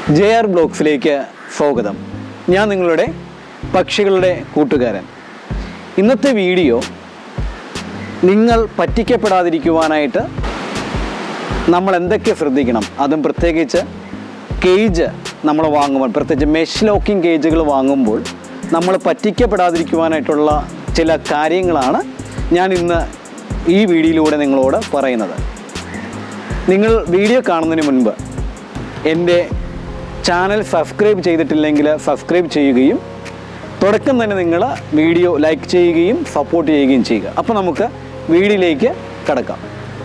J R ബ്ലോക്സിലേക്ക് സ്വാഗതം ഞാൻ നിങ്ങളുടെ പക്ഷികളുടെ കൂട്ടുകാരൻ ഇന്നത്തെ വീഡിയോ നിങ്ങൾ പറ്റിക്കപ്പെടാതിരിക്കുവാനായിട്ട് നമ്മൾ എന്തൊക്കെ ശ്രദ്ധിക്കണം അതും പ്രത്യേകിച്ച് കേജ് നമ്മൾ വാങ്ങുമ്പോൾ പ്രത്യേകിച്ച് മെഷ് ലോക്കിംഗ് കേജുകൾ വാങ്ങുമ്പോൾ നമ്മൾ പറ്റിക്കപ്പെടാതിരിക്കുവാനായിട്ടുള്ള ചില കാര്യങ്ങളാണ് ഞാൻ ഇന്ന് ഈ വീഡിയോയിലൂടെ നിങ്ങളോട് പറയുന്നത് നിങ്ങൾ വീഡിയോ കാണുന്നതിന് മുൻപ് എൻ്റെ ചാനൽ സബ്സ്ക്രൈബ് ചെയ്തിട്ടില്ലെങ്കിൽ സബ്സ്ക്രൈബ് ചെയ്യുകയും തുടക്കം തന്നെ നിങ്ങൾ വീഡിയോ ലൈക്ക് ചെയ്യുകയും സപ്പോർട്ട് ചെയ്യുകയും ചെയ്യുക അപ്പോൾ നമുക്ക് വീഡിയോയിലേക്ക് കടക്കാം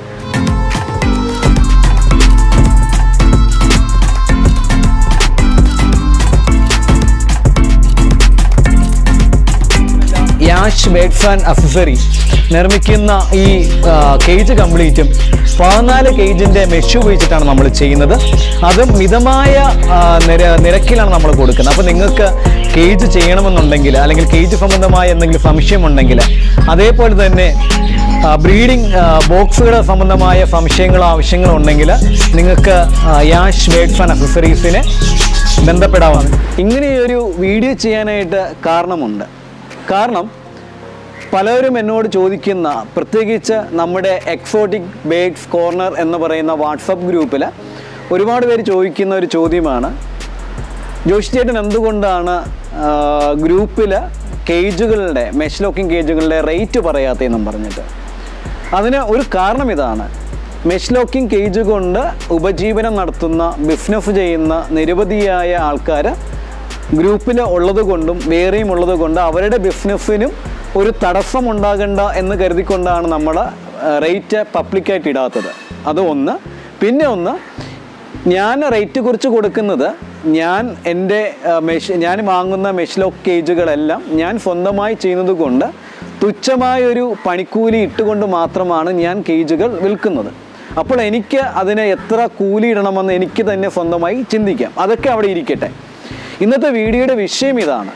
യാഷ് ബേഡ് ഫാൻ അക്സസറി നിർമ്മിക്കുന്ന ഈ ആ, കേജ് കംപ്ലീറ്റും പതിനാല് കേജിൻ്റെ മെഷ് ഉപയോഗിച്ചിട്ടാണ് നമ്മൾ ചെയ്യുന്നത് അതും മിതമായ ആ, നിര നിരക്കിലാണ് നമ്മൾ കൊടുക്കുന്നത് അപ്പോൾ നിങ്ങൾക്ക് കേജ് ചെയ്യണമെന്നുണ്ടെങ്കിൽ അല്ലെങ്കിൽ കേജ് സംബന്ധമായ എന്തെങ്കിലും സംശയമുണ്ടെങ്കിൽ അതേപോലെ തന്നെ ബ്രീഡിംഗ് ബോക്സുകൾ സംബന്ധമായ സംശയങ്ങളോ ആവശ്യങ്ങളോ ഉണ്ടെങ്കിൽ നിങ്ങൾക്ക് ആ, യാഷ് ബേഡ് ഫാൻ അക്സസറീസിനെ ബന്ധപ്പെടാവുന്ന ഇങ്ങനെയൊരു വീഡിയോ ചെയ്യാനായിട്ട് കാരണമുണ്ട് കാരണം പലരും എന്നോട് ചോദിക്കുന്ന പ്രത്യേകിച്ച് നമ്മുടെ എക്സോട്ടിക് ബേഡ്സ് കോർണർ എന്ന് പറയുന്ന വാട്സപ്പ് ഗ്രൂപ്പിൽ ഒരുപാട് പേര് ചോദിക്കുന്ന ഒരു ചോദ്യമാണ് ജോഷി ചേട്ടൻ എന്തുകൊണ്ടാണ് ഗ്രൂപ്പിൽ കേജുകളുടെ മെഷ് ലോക്കിംഗ് കേജുകളുടെ റേറ്റ് പറയാത്തതെന്നും പറഞ്ഞിട്ട് അതിന് ഒരു കാരണം ഇതാണ് മെഷ് ലോക്കിംഗ് കേജ് കൊണ്ട് ഉപജീവനം നടത്തുന്ന ബിസിനസ് ചെയ്യുന്ന നിരവധിയായ ആൾക്കാർ ഗ്രൂപ്പിൽ ഉള്ളത് കൊണ്ടും വേറെയും ഉള്ളത് കൊണ്ട് അവരുടെ ബിസിനസ്സിനും ഒരു തടസ്സം ഉണ്ടാകണ്ട എന്ന് കരുതിക്കൊണ്ടാണ് നമ്മൾ റേറ്റ് പബ്ലിക്കായിട്ട് ഇടാത്തത് അത് ഒന്ന് പിന്നെ ഒന്ന് ഞാൻ റേറ്റ് കുറിച്ച് കൊടുക്കുന്നത് ഞാൻ എൻ്റെ മെഷ് ഞാൻ വാങ്ങുന്ന മെഷ്ലോക്ക് കേജുകളെല്ലാം ഞാൻ സ്വന്തമായി ചെയ്യുന്നത് കൊണ്ട് തുച്ഛമായൊരു പണിക്കൂലി ഇട്ടുകൊണ്ട് മാത്രമാണ് ഞാൻ കേജുകൾ വിൽക്കുന്നത് അപ്പോൾ എനിക്ക് അതിന് എത്ര കൂലി ഇടണമെന്ന് എനിക്ക് തന്നെ സ്വന്തമായി ചിന്തിക്കാം അതൊക്കെ അവിടെ ഇരിക്കട്ടെ ഇന്നത്തെ വീഡിയോയുടെ വിഷയം ഇതാണ്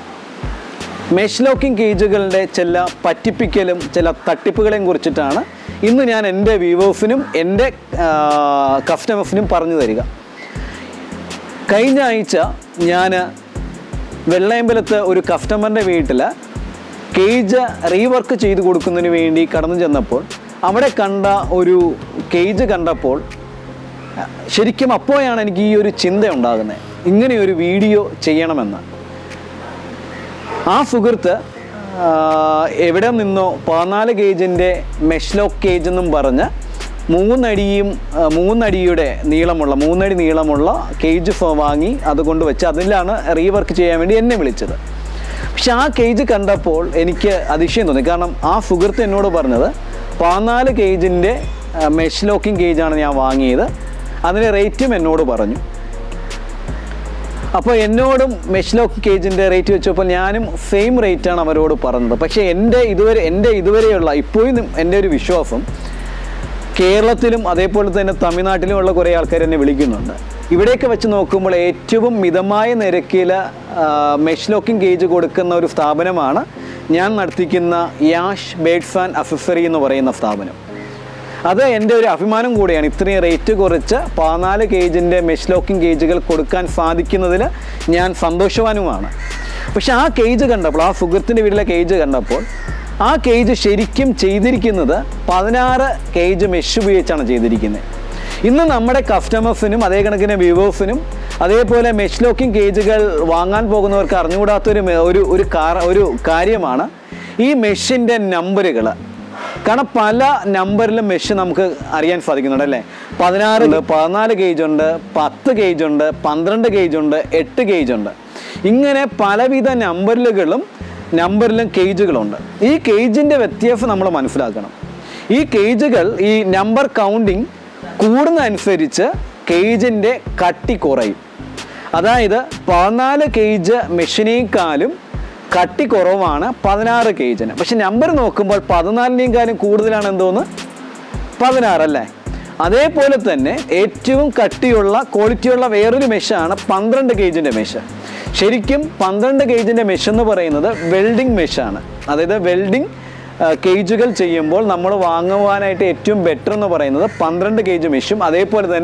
മെഷ് ലോക്കിംഗ് കേജുകളുടെ ചില പറ്റിപ്പിക്കലും ചില തട്ടിപ്പുകളെയും കുറിച്ചിട്ടാണ് ഇന്ന് ഞാൻ എൻ്റെ വ്യൂവേഴ്സിനും എൻ്റെ കസ്റ്റമേഴ്സിനും പറഞ്ഞു തരിക കഴിഞ്ഞ ആഴ്ച ഞാൻ വെള്ളയമ്പലത്ത് ഒരു കസ്റ്റമറിൻ്റെ വീട്ടിൽ കേജ് റീവർക്ക് ചെയ്ത് കൊടുക്കുന്നതിന് വേണ്ടി കടന്നു ചെന്നപ്പോൾ അവിടെ കണ്ട ഒരു കേജ് കണ്ടപ്പോൾ ശരിക്കും അപ്പോഴാണ് എനിക്ക് ഈ ഒരു ചിന്ത ഉണ്ടാകുന്നത് ഇങ്ങനെ ഒരു വീഡിയോ ചെയ്യണമെന്ന് ആ സുഹൃത്ത് ആ, എവിടെ നിന്നോ പതിനാല് ഗേജിൻ്റെ മെഷ്ലോക്ക് കേജ് എന്നും പറഞ്ഞ് മൂന്നടിയും ആ, മൂന്നടിയുടെ നീളമുള്ള മൂന്നടി നീളമുള്ള കേജ് ഫ- വാങ്ങി അതുകൊണ്ട് വെച്ച് അതിലാണ് റീവർക്ക് ചെയ്യാൻ വേണ്ടി എന്നെ വിളിച്ചത് പക്ഷെ ആ കേജ് കണ്ടപ്പോൾ എനിക്ക് അതിശയം തോന്നി കാരണം ആ സുഹൃത്ത് എന്നോട് പറഞ്ഞത് പതിനാല് കേജിൻ്റെ മെഷ് ലോക്കിംഗ് കേജാണ് ഞാൻ വാങ്ങിയത് അതിൻ്റെ റേറ്റും എന്നോട് പറഞ്ഞു അപ്പോൾ എന്നോടും മെഷ്ലോക്ക് കേജിൻ്റെ റേറ്റ് വെച്ചപ്പോൾ ഞാനും സെയിം റേറ്റാണ് അവരോട് പറഞ്ഞത് പക്ഷേ എൻ്റെ ഇതുവരെ എൻ്റെ ഇതുവരെയുള്ള ഇപ്പോഴും എൻ്റെ ഒരു വിശ്വാസം കേരളത്തിലും അതേപോലെ തന്നെ തമിഴ്നാട്ടിലുമുള്ള കുറേ ആൾക്കാർ എന്നെ വിളിക്കുന്നുണ്ട് ഇവിടെയൊക്കെ വെച്ച് നോക്കുമ്പോൾ ഏറ്റവും മിതമായ നിരക്കിൽ മെഷ് ലോക്കിംഗ് ഗേജ് കൊടുക്കുന്ന ഒരു സ്ഥാപനമാണ് ഞാൻ നടത്തിക്കുന്ന യാഷ് ബേഡ് ഫാൻ അസസറി എന്ന് പറയുന്ന സ്ഥാപനം അത് എൻ്റെ ഒരു അഭിമാനം കൂടിയാണ് ഇത്രയും റേറ്റ് കുറച്ച് പതിനാല് കേജിൻ്റെ മെഷ് ലോക്കിംഗ് കേജുകൾ കൊടുക്കാൻ സാധിക്കുന്നതിൽ ഞാൻ സന്തോഷവാനുമാണ് പക്ഷെ ആ കേജ് കണ്ടപ്പോൾ ആ സുഹൃത്തിൻ്റെ വീട്ടിലെ കേജ് കണ്ടപ്പോൾ ആ കേജ് ശരിക്കും ചെയ്തിരിക്കുന്നത് പതിനാറ് കേജ് മെഷ് ഉപയോഗിച്ചാണ് ചെയ്തിരിക്കുന്നത് ഇന്ന് നമ്മുടെ കസ്റ്റമേഴ്സിനും അതേ കണക്കിന് വ്യൂവേഴ്സിനും അതേപോലെ മെഷ് ലോക്കിംഗ് കേജുകൾ വാങ്ങാൻ പോകുന്നവർക്ക് അറിഞ്ഞുകൂടാത്തൊരു മെ- ഒരു ഒരു കാര ഒരു കാര്യമാണ് ഈ മെഷിൻ്റെ നമ്പറുകൾ കാരണം പല നമ്പറിലും മെഷ് നമുക്ക് അറിയാൻ സാധിക്കുന്നുണ്ട് അല്ലേ പതിനാറ് ഉണ്ട് പതിനാല് ഗേജ് ഉണ്ട് പത്ത് ഗേജ് ഉണ്ട് പന്ത്രണ്ട് ഗേജ് ഉണ്ട് എട്ട് ഗേജ് ഉണ്ട് ഇങ്ങനെ പലവിധ നമ്പറിലുകളും നമ്പറിലും കേജുകളുണ്ട് ഈ കേജിൻ്റെ വ്യത്യാസം നമ്മൾ മനസ്സിലാക്കണം ഈ കേജുകൾ ഈ നമ്പർ കൗണ്ടിങ് കൂടുന്നതനുസരിച്ച് കേജിൻ്റെ കട്ടി കുറയും അതായത് പതിനാല് കേജ് മെഷീനേക്കാളും കട്ടി കുറവാണ് പതിനാറ് കേജിന് പക്ഷെ നമ്പർ നോക്കുമ്പോൾ പതിനാലിനേയും കാലം കൂടുതലാണ് എന്തോന്ന് പതിനാറല്ലേ അതേപോലെ തന്നെ ഏറ്റവും കട്ടിയുള്ള ക്വാളിറ്റിയുള്ള വേറൊരു മെഷാണ് പന്ത്രണ്ട് ഗേജിൻ്റെ മെഷ് ശരിക്കും പന്ത്രണ്ട് ഗേജിൻ്റെ മെഷ് എന്ന് പറയുന്നത് വെൽഡിംഗ് മെഷാണ് അതായത് വെൽഡിംഗ് കേജുകൾ ചെയ്യുമ്പോൾ നമ്മൾ വാങ്ങുവാനായിട്ട് ഏറ്റവും ബെറ്റർ എന്ന് പറയുന്നത് പന്ത്രണ്ട് കേജ് മെഷും അതേപോലെ തന്നെ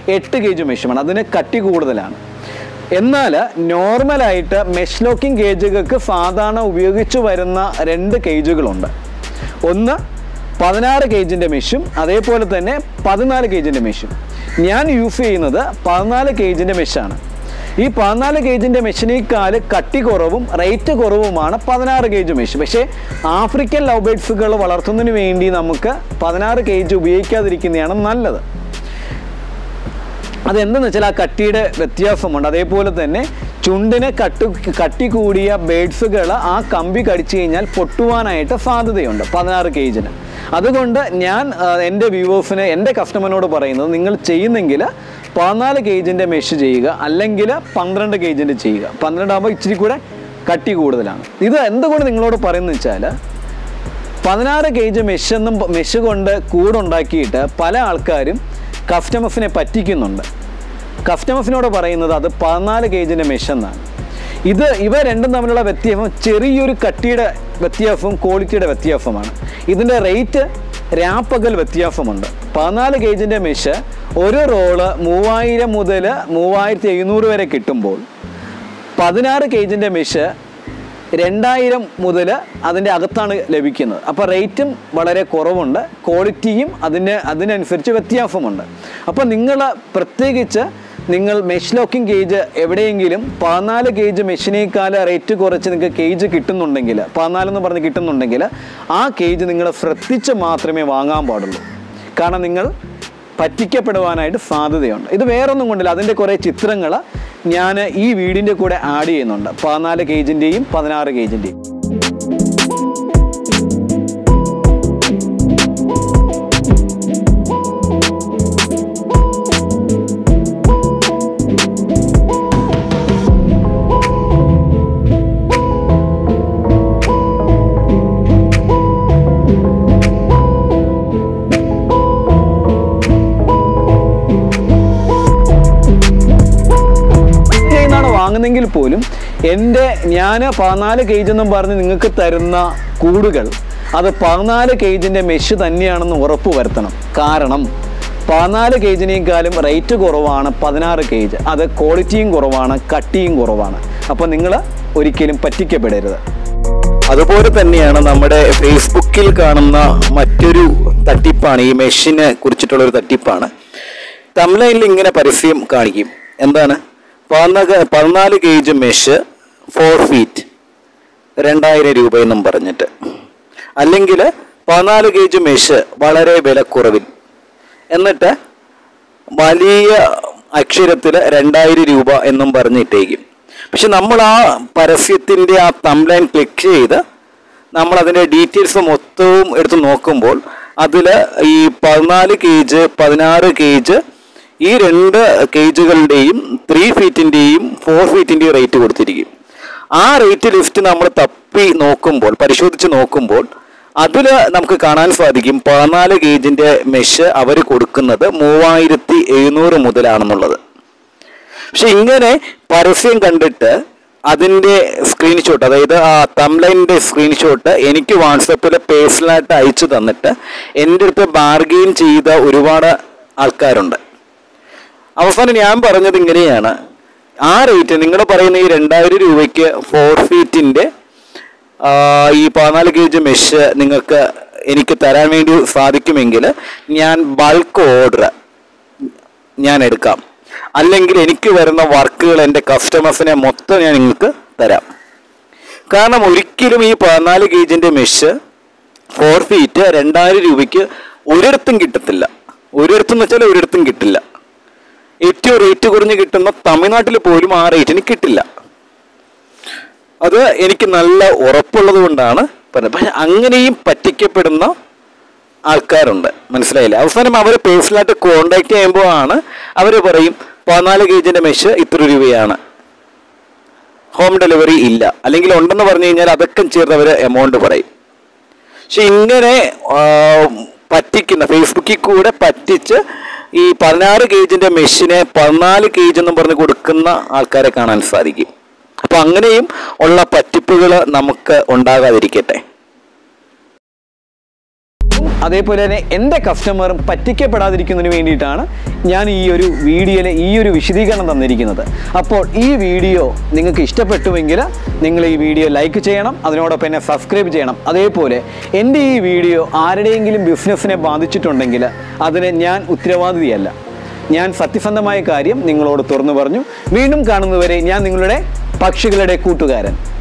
എട്ട് ഗേജ് മെഷുമാണ് അതിന് കട്ടി കൂടുതലാണ് എന്നാൽ നോർമലായിട്ട് മെഷ് ലോക്കിംഗ് ഗേജുകൾക്ക് സാധാരണ ഉപയോഗിച്ചു വരുന്ന രണ്ട് കേജുകളുണ്ട് ഒന്ന് പതിനാറ് കേജിൻ്റെ മെഷും അതേപോലെ തന്നെ പതിനാല് കേജിൻ്റെ മെഷും ഞാൻ യൂസ് ചെയ്യുന്നത് പതിനാല് കേജിൻ്റെ മെഷാണ് ഈ പതിനാല് ഗേജിൻ്റെ മെഷീനേക്കാൾ കട്ടി കുറവും റേറ്റ് കുറവുമാണ് പതിനാറ് ഗേജ് മെഷീൻ പക്ഷേ ആഫ്രിക്കൻ ലവ് ബേഡ്സുകൾ വളർത്തുന്നതിന് വേണ്ടി നമുക്ക് പതിനാറ് ഗേജ് ഉപയോഗിക്കാതിരിക്കുന്നതാണ് നല്ലത് അതെന്തെന്ന് വെച്ചാൽ ആ കട്ടിയുടെ വ്യത്യാസമുണ്ട് അതേപോലെ തന്നെ ചുണ്ടിന് കട്ട് കട്ടി കൂടിയ ബേഡ്സുകൾ ആ കമ്പി കടിച്ചു കഴിഞ്ഞാൽ പൊട്ടുവാനായിട്ട് സാധ്യതയുണ്ട് പതിനാറ് കേജിന് അതുകൊണ്ട് ഞാൻ ആ, എൻ്റെ വ്യൂവേഴ്സിന് എൻ്റെ കസ്റ്റമറിനോട് പറയുന്നത് നിങ്ങൾ ചെയ്യുന്നെങ്കിൽ പതിനാല് കേജിൻ്റെ മെഷ് ചെയ്യുക അല്ലെങ്കിൽ പന്ത്രണ്ട് കേജിൻ്റെ ചെയ്യുക പന്ത്രണ്ടാകുമ്പോൾ ഇച്ചിരി കൂടെ കട്ടി കൂടുതലാണ് ഇത് എന്തുകൊണ്ട് നിങ്ങളോട് പറയുന്നത് വെച്ചാൽ പതിനാറ് കേജ് മെഷ് എന്നും മെഷ് കൊണ്ട് കൂടുണ്ടാക്കിയിട്ട് പല ആൾക്കാരും കസ്റ്റമേഴ്സിനെ പറ്റിക്കുന്നുണ്ട് കസ്റ്റമേഴ്സിനോട് പറയുന്നത് അത് പതിനാല് കേജിൻ്റെ മെഷ് എന്നാണ് ഇത് ഇവ രണ്ടും തമ്മിലുള്ള വ്യത്യാസം ചെറിയൊരു കട്ടിയുടെ വ്യത്യാസവും ക്വാളിറ്റിയുടെ വ്യത്യാസമാണ് ഇതിൻ്റെ റേറ്റ് രാപ്പകൽ വ്യത്യാസമുണ്ട് പതിനാല് കേജിൻ്റെ മെഷ് ഒരു റോള് മൂവായിരം മുതൽ മൂവായിരത്തി എഴുന്നൂറ് വരെ കിട്ടുമ്പോൾ പതിനാറ് കേജിൻ്റെ മെഷ് രണ്ടായിരം മുതൽ അതിൻ്റെ അകത്താണ് ലഭിക്കുന്നത് അപ്പോൾ റേറ്റും വളരെ കുറവുണ്ട് ക്വാളിറ്റിയും അതിന് അതിനനുസരിച്ച് വ്യത്യാസമുണ്ട് അപ്പോൾ നിങ്ങൾ പ്രത്യേകിച്ച് നിങ്ങൾ മെഷ് ലോക്കിംഗ് കേജ് എവിടെയെങ്കിലും പതിനാല് കേജ് മെഷീനേക്കാൾ റേറ്റ് കുറച്ച് നിങ്ങൾക്ക് കേജ് കിട്ടുന്നുണ്ടെങ്കിൽ പതിനാലെന്ന് പറഞ്ഞ് കിട്ടുന്നുണ്ടെങ്കിൽ ആ കേജ് നിങ്ങൾ ശ്രദ്ധിച്ച് മാത്രമേ വാങ്ങാൻ പാടുള്ളൂ കാരണം നിങ്ങൾ പറ്റിക്കപ്പെടുവാനായിട്ട് സാധ്യതയുണ്ട് ഇത് വേറൊന്നും കൊണ്ടില്ല അതിൻ്റെ കുറേ ചിത്രങ്ങൾ ഞാൻ ഈ വീടിൻ്റെ കൂടെ ആഡ് ചെയ്യുന്നുണ്ട് പതിനാല് കേജിൻ്റെയും പതിനാറ് കേജിൻ്റെയും ചെയ്യുന്നതാണ് വാങ്ങുന്നെങ്കിൽ പോലും എൻ്റെ ഞാൻ പതിനാല് കേജ് എന്നും പറഞ്ഞ് നിങ്ങൾക്ക് തരുന്ന കൂടുകൾ അത് പതിനാല് കേജിൻ്റെ മെഷ് തന്നെയാണെന്ന് ഉറപ്പ് വരുത്തണം കാരണം പതിനാല് കേജിനേക്കാളും റേറ്റ് കുറവാണ് പതിനാറ് കേജ് അത് ക്വാളിറ്റിയും കുറവാണ് കട്ടിയും കുറവാണ് അപ്പോൾ നിങ്ങൾ ഒരിക്കലും പറ്റിക്കപ്പെടരുത് അതുപോലെ തന്നെയാണ് നമ്മുടെ ഫേസ്ബുക്കിൽ കാണുന്ന മറ്റൊരു തട്ടിപ്പാണ് ഈ മെഷീനെ കുറിച്ചിട്ടുള്ള ഒരു തട്ടിപ്പാണ് തമിഴ്ലൈനിൽ ഇങ്ങനെ പരസ്യം കാണിക്കും എന്താണ് പതിനാല് പതിനാല് ഗേജ് മെഷ് ഫോർ ഫീറ്റ് രണ്ടായിരം രൂപ എന്നും പറഞ്ഞിട്ട് അല്ലെങ്കിൽ പതിനാല് ഗേജ് മെഷ് വളരെ വിലക്കുറവിൽ എന്നിട്ട് വലിയ അക്ഷരത്തിൽ രണ്ടായിരം രൂപ എന്നും പറഞ്ഞിട്ടേക്കും പക്ഷെ നമ്മൾ ആ പരസ്യത്തിൻ്റെ ആ തംലൈൻ ക്ലിക്ക് ചെയ്ത് നമ്മൾ അതിൻ്റെ ഡീറ്റെയിൽസ് മൊത്തവും എടുത്ത് നോക്കുമ്പോൾ അതിൽ ഈ പതിനാല് കേജ് പതിനാറ് കേജ് ഈ രണ്ട് കേജുകളുടെയും ത്രീ ഫീറ്റിൻ്റെയും ഫോർ ഫീറ്റിൻ്റെയും റേറ്റ് കൊടുത്തിരിക്കും ആ റേറ്റ് ലിസ്റ്റ് നമ്മൾ തപ്പി നോക്കുമ്പോൾ പരിശോധിച്ച് നോക്കുമ്പോൾ അതിൽ നമുക്ക് കാണാൻ സാധിക്കും പതിനാല് ഗേജിൻ്റെ മെഷ് അവർ കൊടുക്കുന്നത് മൂവായിരത്തി എഴുന്നൂറ് മുതലാണെന്നുള്ളത് പക്ഷെ ഇങ്ങനെ പരസ്യം കണ്ടിട്ട് അതിൻ്റെ സ്ക്രീൻഷോട്ട് അതായത് ആ തംലൈനിൻ്റെ സ്ക്രീൻഷോട്ട് എനിക്ക് വാട്സപ്പിൽ പേഴ്സണലായിട്ട് അയച്ചു തന്നിട്ട് എൻ്റെ അടുത്ത് ബാർഗെയിൻ ചെയ്ത ഒരുപാട് ആൾക്കാരുണ്ട് അവസാനം ഞാൻ പറഞ്ഞത് ഇങ്ങനെയാണ് ആ റേറ്റ് നിങ്ങൾ പറയുന്ന ഈ രണ്ടായിരം രൂപയ്ക്ക് ഫോർ ഫീറ്റിൻ്റെ ഈ പതിനാല് കേജ് മെഷ് നിങ്ങൾക്ക് എനിക്ക് തരാൻ വേണ്ടി സാധിക്കുമെങ്കിൽ ഞാൻ ബൾക്ക് ഓർഡർ ഞാൻ എടുക്കാം അല്ലെങ്കിൽ എനിക്ക് വരുന്ന വർക്കുകൾ എൻ്റെ കസ്റ്റമേഴ്സിനെ മൊത്തം ഞാൻ നിങ്ങൾക്ക് തരാം കാരണം ഒരിക്കലും ഈ പതിനാല് ഗേജിൻ്റെ മെഷ് ഫോർ ഫീറ്റ് രണ്ടായിരം രൂപയ്ക്ക് ഒരിടത്തും കിട്ടത്തില്ല ഒരിടത്തും വെച്ചാൽ ഒരിടത്തും കിട്ടില്ല ഏറ്റവും റേറ്റ് കുറഞ്ഞ് കിട്ടുന്ന തമിഴ്നാട്ടിൽ പോലും ആ റേറ്റിന് കിട്ടില്ല അത് എനിക്ക് നല്ല ഉറപ്പുള്ളത് കൊണ്ടാണ് പറഞ്ഞത് പക്ഷെ അങ്ങനെയും പറ്റിക്കപ്പെടുന്ന ആൾക്കാരുണ്ട് മനസ്സിലായില്ലേ അവസാനം അവർ പേഴ്സണലായിട്ട് കോണ്ടാക്ട് ചെയ്യുമ്പോഴാണ് അവർ പറയും പതിനാല് ഗേജിൻ്റെ മെഷ് ഇത്ര രൂപയാണ് ഹോം ഡെലിവറി ഇല്ല അല്ലെങ്കിൽ ഉണ്ടെന്ന് പറഞ്ഞു കഴിഞ്ഞാൽ അതൊക്കെ ചേർത്ത് അവർ എമൗണ്ട് പറയും പക്ഷെ ഇങ്ങനെ ആ, പറ്റിക്കുന്ന ഫേസ്ബുക്കിൽ കൂടെ പറ്റിച്ച് ഈ പതിനാറ് കേജിന്റെ മെഷീനെ പതിനാല് കേജ് എന്നും പറഞ്ഞ് കൊടുക്കുന്ന ആൾക്കാരെ കാണാൻ സാധിക്കും അപ്പൊ അങ്ങനെയും ഉള്ള പറ്റിപ്പുകൾ നമുക്ക് ഉണ്ടാകാതിരിക്കട്ടെ അതേപോലെ തന്നെ എൻ്റെ കസ്റ്റമറും പറ്റിക്കപ്പെടാതിരിക്കുന്നതിന് വേണ്ടിയിട്ടാണ് ഞാൻ ഈ ഒരു വീഡിയോയിൽ ഈ ഒരു വിശദീകരണം തന്നിരിക്കുന്നത് അപ്പോൾ ഈ വീഡിയോ നിങ്ങൾക്ക് ഇഷ്ടപ്പെട്ടുവെങ്കിൽ നിങ്ങൾ ഈ വീഡിയോ ലൈക്ക് ചെയ്യണം അതിനോടൊപ്പം എന്നെ സബ്സ്ക്രൈബ് ചെയ്യണം അതേപോലെ എൻ്റെ ഈ വീഡിയോ ആരുടെയെങ്കിലും ബിസിനസ്സിനെ ബാധിച്ചിട്ടുണ്ടെങ്കിൽ അതിന് ഞാൻ ഉത്തരവാദിയല്ല ഞാൻ സത്യസന്ധമായ കാര്യം നിങ്ങളോട് തുറന്നു പറഞ്ഞു വീണ്ടും കാണുന്നതുവരെ ഞാൻ നിങ്ങളുടെ പക്ഷികളുടെ കൂട്ടുകാരൻ